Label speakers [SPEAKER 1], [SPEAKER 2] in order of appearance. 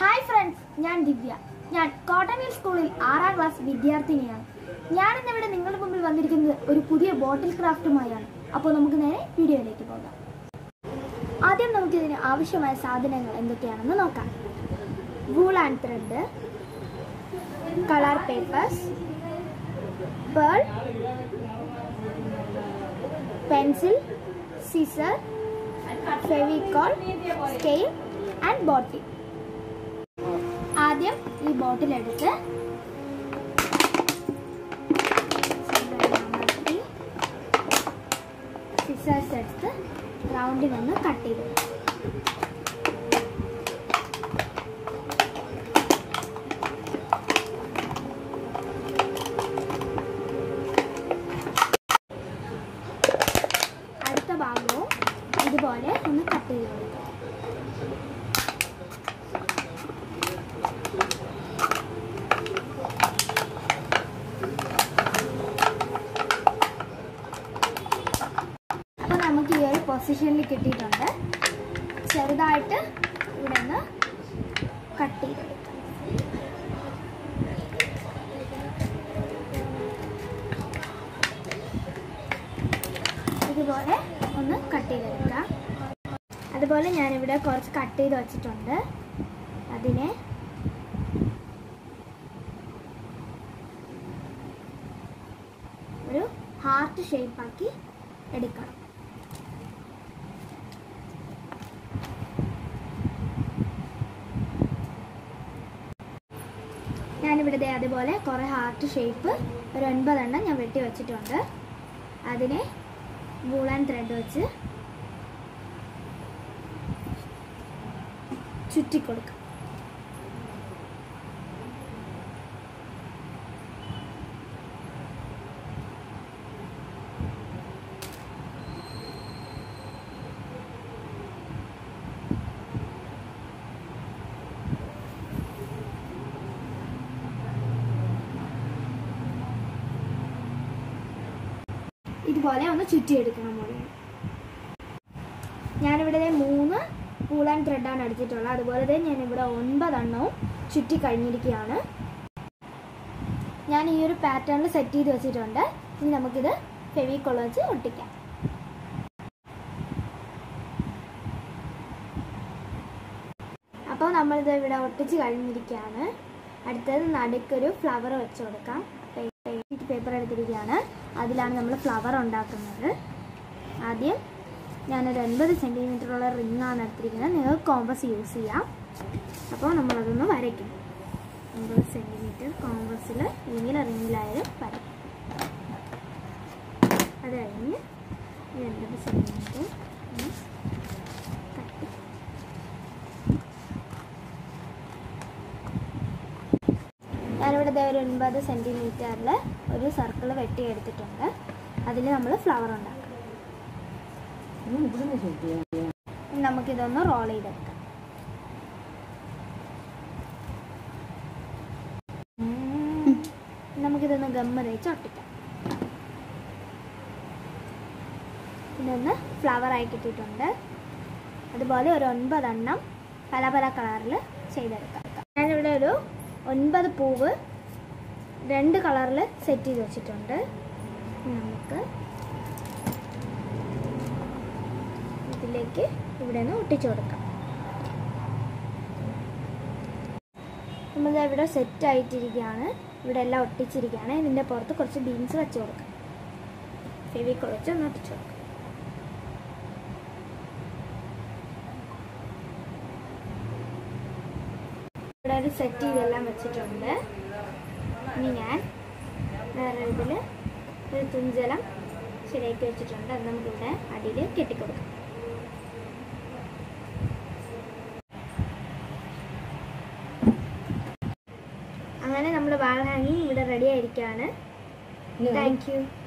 [SPEAKER 1] hi friends ഞാൻ ദിവ്യ ഞാൻ cotton hill സ്കൂളിൽ ആറാം ക്ലാസ് വിദ്യാർത്ഥിനിയാണ് ഞാൻ ഇന്നിവിടെ നിങ്ങളുടെ മുമ്പിൽ വന്നിരിക്കുന്നത് ഒരു പുതിയ ബോട്ടിൽ ക്രാഫ്റ്റുമായാണ് അപ്പോൾ നമുക്ക് നേരെ വീഡിയോയിലേക്ക് പോകാം ആദ്യം നമുക്കിതിന് ആവശ്യമായ സാധനങ്ങൾ എന്തൊക്കെയാണെന്ന് നോക്കാം wool and thread colour papers pearl pencil scissor Fevicol scale and bottle ആദ്യം ഈ ബോട്ടിൽ എടുത്ത് സിസേഴ്സ് എടുത്ത് റൗണ്ടിൽ ഒന്ന് കട്ട് ചെയ്ത് അടുത്ത ഭാഗവും ഇതുപോലെ ഒന്ന് കട്ട് ചെയ്ത് കൊടുക്കുക അപ്പോൾ നമുക്ക് ഈ ഒരു പൊസിഷനിൽ കിട്ടിയിട്ടുണ്ട് ചെറുതായിട്ട് ഇവിടെ നിന്ന് കട്ട് ചെയ്തെടുക്കാം ഇതുപോലെ ഒന്ന് കട്ട് ചെയ്തെടുക്കാം അതുപോലെ ഞാനിവിടെ കുറച്ച് കട്ട് ചെയ്ത് വച്ചിട്ടുണ്ട് അതിനെ ഒരു ഹാർട്ട് ഷേപ്പാക്കി എടുക്കണം ഞാനിവിടെ ദേ അതുപോലെ കുറേ ഹാർട്ട് ഷേപ്പ് ഒരു ഒൻപതെണ്ണം ഞാൻ വെട്ടി വെച്ചിട്ടുണ്ട് അതിനെ വൂളൻ ത്രെഡ് വെച്ച് ചുറ്റിക്കൊടുക്കാം ഇതുപോലെ ഒന്ന് ചുറ്റിയെടുക്കണം മുഴുവൻ ഞാനിവിടെ ദേ മൂന്ന് പൂൾ ആൻഡ് ത്രെഡാണ് എടുത്തിട്ടുള്ളത് അതുപോലെ തന്നെ ഞാനിവിടെ ഒൻപതെണ്ണവും ചുറ്റി കഴിഞ്ഞിരിക്കുകയാണ് ഞാൻ ഈ ഒരു പാറ്റേണിൽ സെറ്റ് ചെയ്ത് വെച്ചിട്ടുണ്ട് ഇനി നമുക്കിത് ഫെവിക്കോൾ വെച്ച് ഒട്ടിക്കാം അപ്പോൾ നമ്മളിത് ഇവിടെ ഒട്ടിച്ച് കഴിഞ്ഞിരിക്കുകയാണ് അടുത്തത് നടുക്കൊരു ഫ്ലവർ വെച്ച് കൊടുക്കാം പേപ്പർ എടുത്തിരിക്കുകയാണ് അതിലാണ് നമ്മൾ ഫ്ലവർ ഉണ്ടാക്കുന്നത് ആദ്യം ഞാനൊരു എൺപത് സെൻറ്റിമീറ്ററുള്ള റിങ്ങാണ് എടുത്തിരിക്കുന്നത് നിങ്ങൾക്ക് കോമ്പസ് യൂസ് ചെയ്യാം അപ്പോൾ നമ്മളതൊന്ന് വരയ്ക്കും എൺപത് സെൻറ്റിമീറ്റർ കോമ്പസിൽ അല്ലെങ്കിൽ റിങ്ങിലായാലും വരയ്ക്കും അത് കഴിഞ്ഞ് ഈ എൺപത് സെൻറ്റിമീറ്റർ കട്ട് ഞാനിവിടെ ദേ ഒരു ഒൻപത് സെൻറ്റിമീറ്ററിൽ ഒരു സർക്കിൾ വെട്ടിയെടുത്തിട്ടുണ്ട് അതിൽ നമ്മൾ ഫ്ലവർ ഉണ്ടാക്കാം ഇനി നമുക്കിതൊന്ന് റോൾ ചെയ്തെടുക്കാം നമുക്കിതൊന്ന് ഗമ്മ തേച്ച് ഒട്ടിക്കാം ഇതൊന്ന് ഫ്ലവർ ആയി കിട്ടിയിട്ടുണ്ട് അതുപോലെ ഒരു ഒൻപതെണ്ണം പല പല കളറിൽ ചെയ്തെടുക്കാം ഞാനിവിടെ ഒരു ഒൻപത് പൂവ് രണ്ട് കളറിൽ സെറ്റ് ചെയ്ത് വെച്ചിട്ടുണ്ട് നമുക്ക് ഇതിലേക്ക് ഇവിടെ നിന്ന് ഒട്ടിച്ചു കൊടുക്കാം നമ്മൾ ഇവിടെ സെറ്റ് ആയിട്ടിരിക്കുകയാണ് ഇവിടെ എല്ലാം ഒട്ടിച്ചിരിക്കുകയാണ് ഇതിൻ്റെ പുറത്ത് കുറച്ച് ബീൻസ് വെച്ച് കൊടുക്കാം ഫെവിക്കോൾ വെച്ച് ഒന്ന് ഒട്ടിച്ചു കൊടുക്കാം ഇവിടെ ഒരു സെറ്റ് ചെയ്തെല്ലാം വെച്ചിട്ടുണ്ട് ഇനി ഞാൻ വേറെ ഇതിൽ ഒരു തുഞ്ചലം ശരിയാക്കി വെച്ചിട്ടുണ്ട് അത് നമുക്കിവിടെ അടിയിൽ കെട്ടിക്കൊടുക്കാം അങ്ങനെ നമ്മുടെ വാൾ ഹാങ്ങിങ് ഇവിടെ റെഡി ആയിരിക്കുകയാണ് താങ്ക് യു